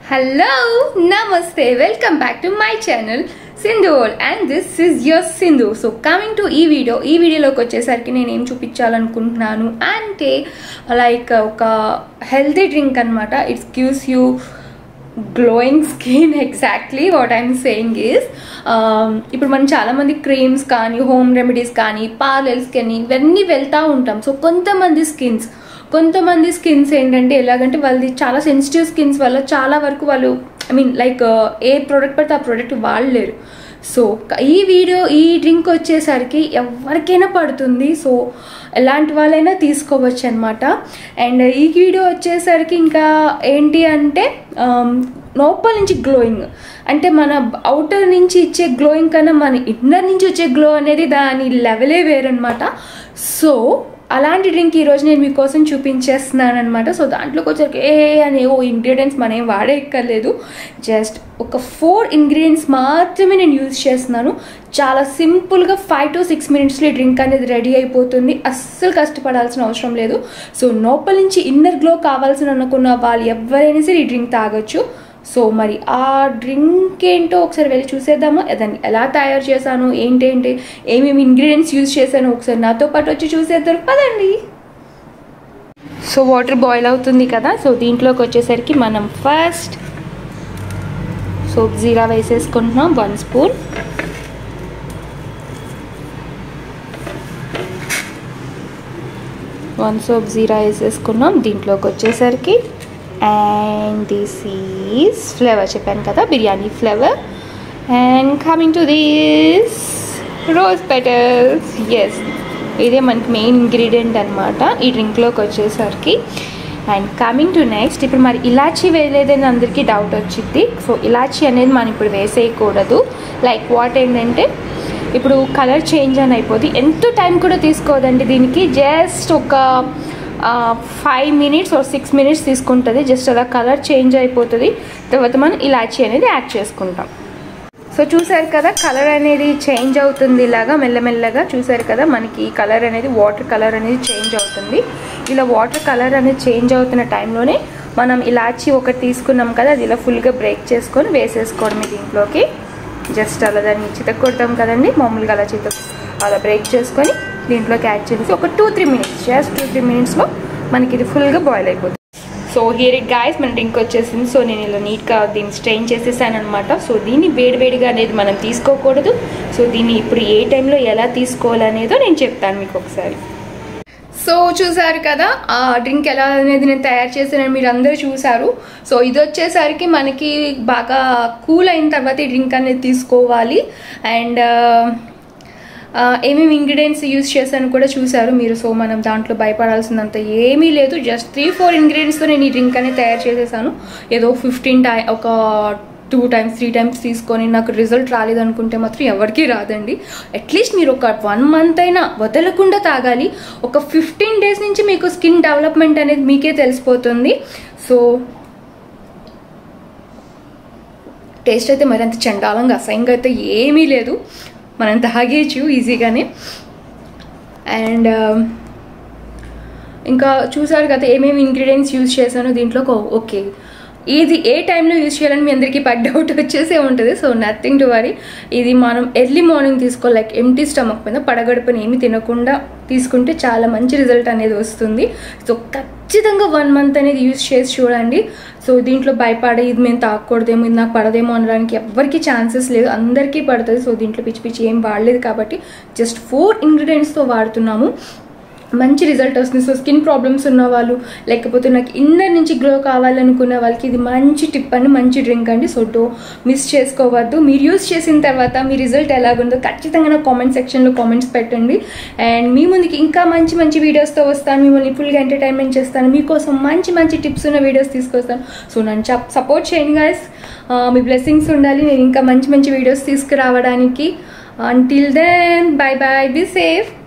hello నమస్తే welcome back to my channel Sindhu and this is your Sindhu so coming to ఈ video ఈ వీడియోలోకి వచ్చేసరికి నేను ఏం చూపించాలనుకుంటున్నాను అంటే లైక్ ఒక హెల్తీ డ్రింక్ అనమాట it's gives you glowing skin exactly what I'm saying is ఇప్పుడు మనం చాలామంది క్రీమ్స్ కానీ హోమ్ రెమెడీస్ కానీ పార్లర్స్ కానీ ఇవన్నీ వెళ్తూ ఉంటాం సో కొంతమంది స్కిన్స్ కొంతమంది స్కిన్స్ ఏంటంటే ఎలాగంటే వాళ్ళది చాలా సెన్సిటివ్ స్కిన్స్ వల్ల చాలా వరకు వాళ్ళు I mean like a product పడితే ఆ ప్రోడక్ట్ వాడలేరు సో ఈ వీడియో ఈ డ్రింక్ వచ్చేసరికి ఎవరికైనా పడుతుంది సో ఎలాంటి వాళ్ళైనా తీసుకోవచ్చు అనమాట అండ్ ఈ వీడియో వచ్చేసరికి ఇంకా ఏంటి అంటే లోపల నుంచి గ్లోయింగ్ అంటే మన అవుటర్ నుంచి ఇచ్చే గ్లోయింగ్ కన్నా మన ఇన్నర్ నుంచి వచ్చే గ్లో అనేది దాని లెవెలే వేరనమాట సో అలాంటి డ్రింక్ ఈరోజు నేను మీకోసం చూపించేస్తున్నాను అనమాట సో దాంట్లోకి వచ్చరికి ఏ అనే ఓ ఇంగ్రీడియంట్స్ మనం ఏం వాడే ఎక్కర్లేదు జస్ట్ ఒక ఫోర్ ఇంగ్రీడియంట్స్ మాత్రమే నేను యూజ్ చేస్తున్నాను చాలా సింపుల్గా ఫైవ్ టు సిక్స్ మినిట్స్లో ఈ డ్రింక్ అనేది రెడీ అయిపోతుంది అస్సలు కష్టపడాల్సిన అవసరం లేదు సో లోపల నుంచి ఇన్నర్ గ్లో కావాల్సిన అనుకున్న వాళ్ళు ఎవరైనా సరే ఈ డ్రింక్ తాగొచ్చు సో మరి ఆ డ్రింక్ ఏంటో ఒకసారి వెళ్ళి చూసేద్దామా దాన్ని ఎలా తయారు చేశాను ఏంటేంటి ఏమేమి ఇంగ్రీడియంట్స్ యూజ్ చేశాను ఒకసారి నాతో పాటు వచ్చి చూసేద్దారు పదండి సో వాటర్ బాయిల్ అవుతుంది కదా సో దీంట్లోకి వచ్చేసరికి మనం ఫస్ట్ సోప్ జీరా వేసేసుకుంటున్నాం వన్ స్పూన్ వన్ సోప్ జీరా వేసేసుకున్నాం దీంట్లోకి వచ్చేసరికి అండ్ దిస్ ఈజ్ ఫ్లేవర్ చెప్పాను కదా biryani flavour and coming to this rose petals yes ఇదే మనకి మెయిన్ ఇంగ్రీడియంట్ అనమాట ఈ డ్రింక్లోకి వచ్చేసరికి అండ్ కమింగ్ టు నెక్స్ట్ ఇప్పుడు మరి ఇలాచీ వేయలేదని అందరికీ డౌట్ వచ్చింది సో ఇలాచీ అనేది మనం ఇప్పుడు వేసేయకూడదు లైక్ వాట్ ఏంటంటే ఇప్పుడు కలర్ చేంజ్ అని అయిపోతుంది ఎంత టైం కూడా తీసుకోదండి దీనికి జస్ట్ ఒక five minutes or six minutes తీసుకుంటుంది జస్ట్ అలా కలర్ చేంజ్ అయిపోతుంది తర్వాత మనం ఇలాచీ అనేది యాడ్ చేసుకుంటాం సో చూసారు కదా కలర్ అనేది చేంజ్ అవుతుంది ఇలాగా మెల్లమెల్లగా చూసారు కదా మనకి ఈ కలర్ అనేది వాటర్ కలర్ అనేది చేంజ్ అవుతుంది ఇలా వాటర్ కలర్ అనేది చేంజ్ అవుతున్న టైంలోనే మనం ఇలాచి ఒకటి తీసుకున్నాం కదా అది ఇలా ఫుల్గా బ్రేక్ చేసుకొని వేసేసుకోవడం దీంట్లోకి జస్ట్ అలా దాన్ని చితక్ కొడతాం కదండి మామూలుగా అలా చిత అలా బ్రేక్ చేసుకొని దీంట్లోకి యాడ్ చేసి ఒక two three minutes just two three మినిట్స్లో మనకి ఇది ఫుల్గా బాయిల్ అయిపోతుంది సో హియర్ ఇట్ గాయస్ మన డ్రింక్ వచ్చేసింది సో నేను ఇలా నీట్గా దీన్ని స్ట్రెయిన్ చేసేసాను అనమాట సో దీన్ని వేడివేడిగా అనేది మనం తీసుకోకూడదు సో దీన్ని ఇప్పుడు ఏ టైంలో ఎలా తీసుకోవాలనేదో నేను చెప్తాను మీకు ఒకసారి సో చూసారు కదా ఆ డ్రింక్ ఎలా అనేది నేను తయారు చేసానని మీరు అందరూ చూసారు సో ఇది వచ్చేసరికి మనకి బాగా కూల్ అయిన తర్వాత ఈ డ్రింక్ అనేది తీసుకోవాలి అండ్ ఏమేమి ఇంగ్రీడియంట్స్ యూస్ చేశాను కూడా చూసారు మీరు సో మనం దాంట్లో భయపడాల్సినంత ఏమీ లేదు జస్ట్ త్రీ ఫోర్ ఇంగ్రీడియంట్స్తో నేను ఈ డ్రింక్ అనేది తయారు చేసేసాను ఏదో ఫిఫ్టీన్ టై ఒక టూ టైమ్స్ త్రీ టైమ్స్ తీసుకొని నాకు రిజల్ట్ రాలేదనుకుంటే మాత్రం ఎవరికీ రాదండి అట్లీస్ట్ మీరు ఒక వన్ మంత్ అయినా వదలకుండా తాగాలి ఒక ఫిఫ్టీన్ డేస్ నుంచి మీకు స్కిన్ డెవలప్మెంట్ అనేది మీకే తెలిసిపోతుంది సో టేస్ట్ అయితే మరి అంత చండాలంగా అసహ్యంగా అయితే ఏమీ లేదు మనం తాగేయచ్చు ఈజీగానే అండ్ ఇంకా చూసారు కదా ఏమేమి ఇంగ్రీడియంట్స్ యూజ్ చేశానో దీంట్లో ఓకే ఇది ఏ టైంలో యూజ్ చేయాలని మీ అందరికీ పై డౌట్ వచ్చేసే ఉంటుంది సో నథింగ్ టు వరీ ఇది మనం ఎర్లీ మార్నింగ్ తీసుకో లైక్ ఎంటీ స్టమక్ మీద పడగడుపుని ఏమి తినకుండా తీసుకుంటే చాలా మంచి రిజల్ట్ అనేది వస్తుంది సో ఖచ్చితంగా వన్ మంత్ అనేది యూజ్ చేసి చూడండి సో దీంట్లో భయపడే ఇది మేము తాగకూడదేమో ఇది నాకు పడదేమో అనడానికి ఎవరికి ఛాన్సెస్ లేదు అందరికీ పడుతుంది సో దీంట్లో పిచ్చి పిచ్చి ఏం వాడలేదు కాబట్టి జస్ట్ ఫోర్ ఇంగ్రీడియంట్స్తో వాడుతున్నాము మంచి రిజల్ట్ వస్తుంది సో స్కిన్ ప్రాబ్లమ్స్ ఉన్న వాళ్ళు లేకపోతే నాకు ఇన్నర్ నుంచి గ్లో కావాలనుకున్న వాళ్ళకి ఇది మంచి టిప్ అండి మంచి డ్రింక్ అండి సో డో మిస్ చేసుకోవద్దు మీరు యూస్ చేసిన తర్వాత మీ రిజల్ట్ ఎలాగుందో ఖచ్చితంగా నా కామెంట్ సెక్షన్లో కామెంట్స్ పెట్టండి అండ్ మీ ముందుకి ఇంకా మంచి మంచి వీడియోస్తో వస్తాను మిమ్మల్ని ఫుల్గా ఎంటర్టైన్మెంట్ చేస్తాను మీకోసం మంచి మంచి టిప్స్ ఉన్న వీడియోస్ తీసుకొస్తాను సో నన్ను సపోర్ట్ చేయండి గాయస్ మీ బ్లెస్సింగ్స్ ఉండాలి నేను ఇంకా మంచి మంచి వీడియోస్ తీసుకురావడానికి until then bye bye be safe